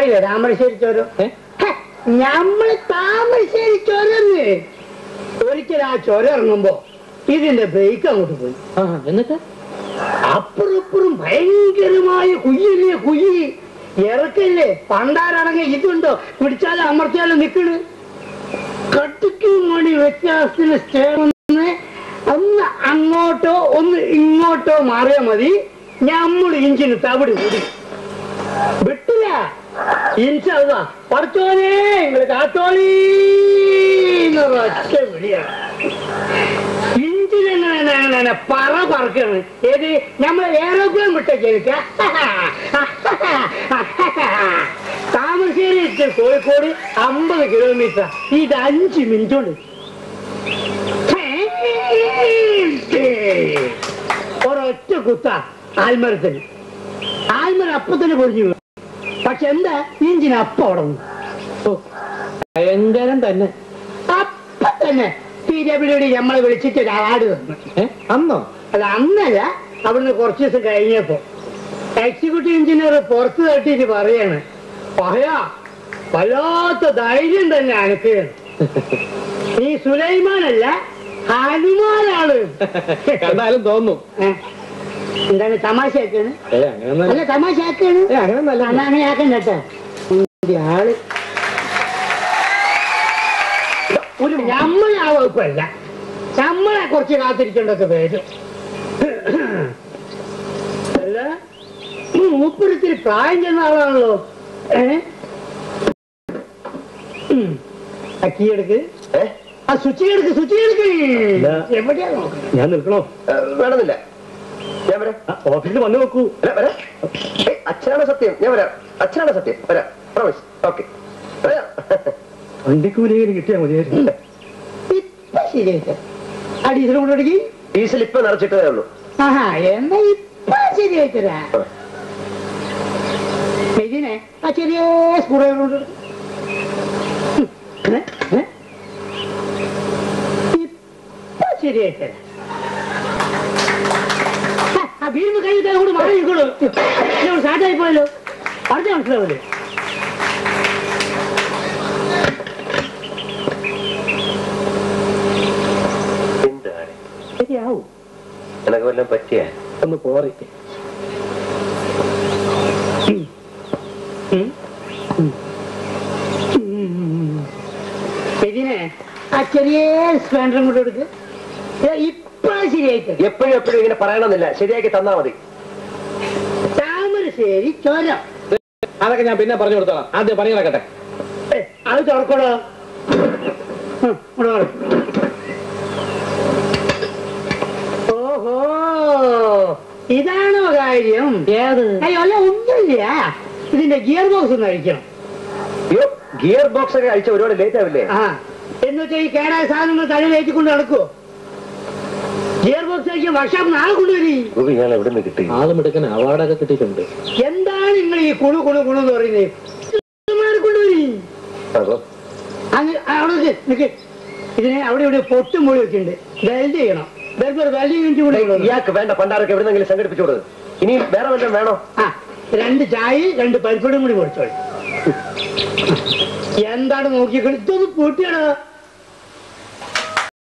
അറിയില്ലേ താമരശ്ശേരി ചോരം ഏ? ഹെ, ഞമ്മള് താമരശ്ശേരി ചോരന്ന് ഒരിക്കൽ ആ ചുരം ഇറങ്ങുമ്പോ ഇതിന്റെ ബ്രേക്ക് അങ്ങോട്ട് പോയി ആ എന്നിട്ട് അപ്പുറം ഇപ്പുറം ഭയങ്കരമായ കുയ്യല്ലേ കുയ്യ് ഇറക്കല്ലേ പണ്ടാരാണെങ്കിൽ ഇതുണ്ടോ പിടിച്ചാലും അമർത്തിയാലും നിക്കണ് കട്ടിക്ക് മണി വ്യത്യാസത്തിന് സ്റ്റേന്ന് ഒന്ന് അങ്ങോട്ടോ ഒന്ന് ഇങ്ങോട്ടോ മാറിയാ മതി നമ്മൾ ഇഞ്ചിന് തവിട് കൂടി വിട്ടില്ല ഇൻഷല്ല പഠിച്ചോനെ നിങ്ങൾ കാത്തോളീ ഒറ്റ വിളിയാണ് ഇഞ്ചിനെ പറ പറക്കാണ് ഏത് നമ്മൾ ഏറോപ്ലെയിൻ വിട്ട ജനിക്ക താമരശ്ശേരി to കോഴിക്കോട് അമ്പത് കിലോമീറ്റർ ഇത് അഞ്ച് മിനിറ്റ് കൊണ്ട് ഒരൊറ്റ കുത്ത ആൽമരത്തിന് ആൽമരം അപ്പത്തിന് പൊടിഞ്ഞു വീണു. പക്ഷെ എന്താ ഇഞ്ചിന് അപ്പം അവിടെ നിന്ന് ഓ, ഭയങ്കരം തന്നെ അപ്പ തന്നെ പി ഡബ്ല്യു ഡി നമ്മളെ വിളിച്ചിട്ട് ഒരു അവാർഡ് തന്നു ഏ അന്നോ അല്ല അന്നല്ല അവിടുന്ന് കുറച്ച് ദിവസം കഴിഞ്ഞപ്പോ എക്സിക്യൂട്ടീവ് എഞ്ചിനീയർ പുറത്ത് തട്ടിയിട്ട് പറയാണ് പറയാ വല്ലാത്ത ധൈര്യം തന്നെ അനക്ക് നീ സുലൈമാനല്ല ഹനുമാനാണ് കണ്ടാലും തോന്നും ഏ? എന്താണ് തമാശ ആക്കാണ് ഏ അങ്ങനെ അല്ല തമാശ ആക്കാണ് ഏ അങ്ങനെ നല്ല അല്ല അങ്ങനെ ആക്കണ്ട കേട്ടോ ഈ ആള് ഒരു നമ്മൾ ആ വകുപ്പല്ല നമ്മളെ കുറച്ച് കാത്തിരിക്കേണ്ടൊക്കെ പേര് അല്ല മൂപ്പരത്തിരി പ്രായം ചെന്ന ആളാണല്ലോ ഏ ഉം. ആ കീ എടുക്ക് ഏ? ആ സ്വിച്ച് എടുക്ക് സ്വിച്ച് എടുക്ക് ഇല്ല. എവിടെയാ നോക്കുന്നത് ഞാൻ നിൽക്കണോ ഏ, വേണമെന്നില്ല ഞാൻ വരാം ആ, ഓഫീസിൽ വന്നു നോക്കൂ അല്ല വരാം ഏയ്, അച്ഛനാണ് സത്യം ഞാൻ വരാം അച്ഛനാണ് സത്യം വരാം പ്രോമിസ് ഓക്കെ വരാം വണ്ടിക്കൂലിയിൽ കിട്ടിയാൽ മതിയായിരുന്നു ഇപ്പൊ ശരിയായിട്ട് ആ ഡീസൽ കൊണ്ടുപിടിക്ക് ഡീസൽ ഇപ്പൊ നിറച്ചിട്ടേ ഉള്ളൂ ആഹാ എന്നാ ഇപ്പൊ ശരിയായിത്തരാ ഇതിനെ ആ ചെറിയ സ്കൂൾ ഇപ്പൊ ശരിയായിത്തരാ ആ വീടിന് കഴിഞ്ഞിട്ട് കൂടെ മഴ നിൽക്കണു സ്റ്റാർട്ടായി പോയല്ലോ പറഞ്ഞ മനസ്സിലാവില്ലേ എന്താണ് ശരിയാവും എനക്ക് വല്ലതും പറ്റിയ ഒന്ന് പോറി ഇതിനെ ആ ചെറിയ സ്പാൻഡറും കൂടെ എടുക്ക് ഇപ്പൊ ശരിയായിട്ട് എപ്പോഴും എപ്പോഴും ഇങ്ങനെ പറയണമെന്നില്ല ശരിയാക്കി തന്നാ മതി താമരശ്ശേരി ചോരം അതൊക്കെ ഞാൻ പിന്നെ പറഞ്ഞു കൊടുത്തോളാം ആദ്യം പണി നടക്കട്ടെ ഏയ്, അത് തുറക്കണോ ഉം, ഇങ്ങോട്ട് വാ. ഓഹോ ഇതാണോ കാര്യം ഏത് അയ്യോ അല്ല ഒന്നുമില്ല ഇതിന്റെ ഗിയർ ബോക്സ് ഒന്ന് അഴിക്കണം അയ്യോ ഗിയർ ബോക്സ് ഒക്കെ അഴിച്ച ഒരുപാട് ലേറ്റ് ആവില്ലേ ആ എന്ന് വെച്ചാൽ ഈ കേടായ സാധനങ്ങൾ തലയിൽ ഏറ്റിക്കൊണ്ട് നടക്കുവോ ഗിയർ ബോക്സ് അഴിക്കാൻ വർഷം നാളെ കൊണ്ടുവരി ഗോപി ഞാൻ എവിടെ നിന്ന് കിട്ടി ആളും എടുക്കാൻ അവാർഡൊക്കെ കിട്ടിയിട്ടുണ്ട് എന്താണ് നിങ്ങൾ ഈ കുണു കുണു കുണു എന്ന് പറയുന്നത് ഇവന്മാരെ കൊണ്ടുവരി അതോ അങ്ങ് അവിടെ നിക്ക്, നിക്ക്. ഇതിനെ അവിടെ ഇവിടെ പൊട്ടും മൂടി വെക്കുന്നുണ്ട് വെൽഡ് ചെയ്യണം വെറുതെ ഒരു വെൽഡിങ് യൂണിറ്റ് കൂടെ ഇവിടെ ഉണ്ട്. ഇയാൾക്ക് വേണ്ട പണ്ടാരൊക്കെ എവിടെന്നെങ്കിലും സംഘടിപ്പിച്ചു കൊടുത്ത് ഇനി വേറെ വല്ലതും വേണോ ആ രണ്ട് ചായ രണ്ട് പരിപ്പടും കൂടി പൊടിച്ചോളി എന്താണ് നോക്കിക്കളി ഇതൊന്ന് പൂട്ടിയാണോ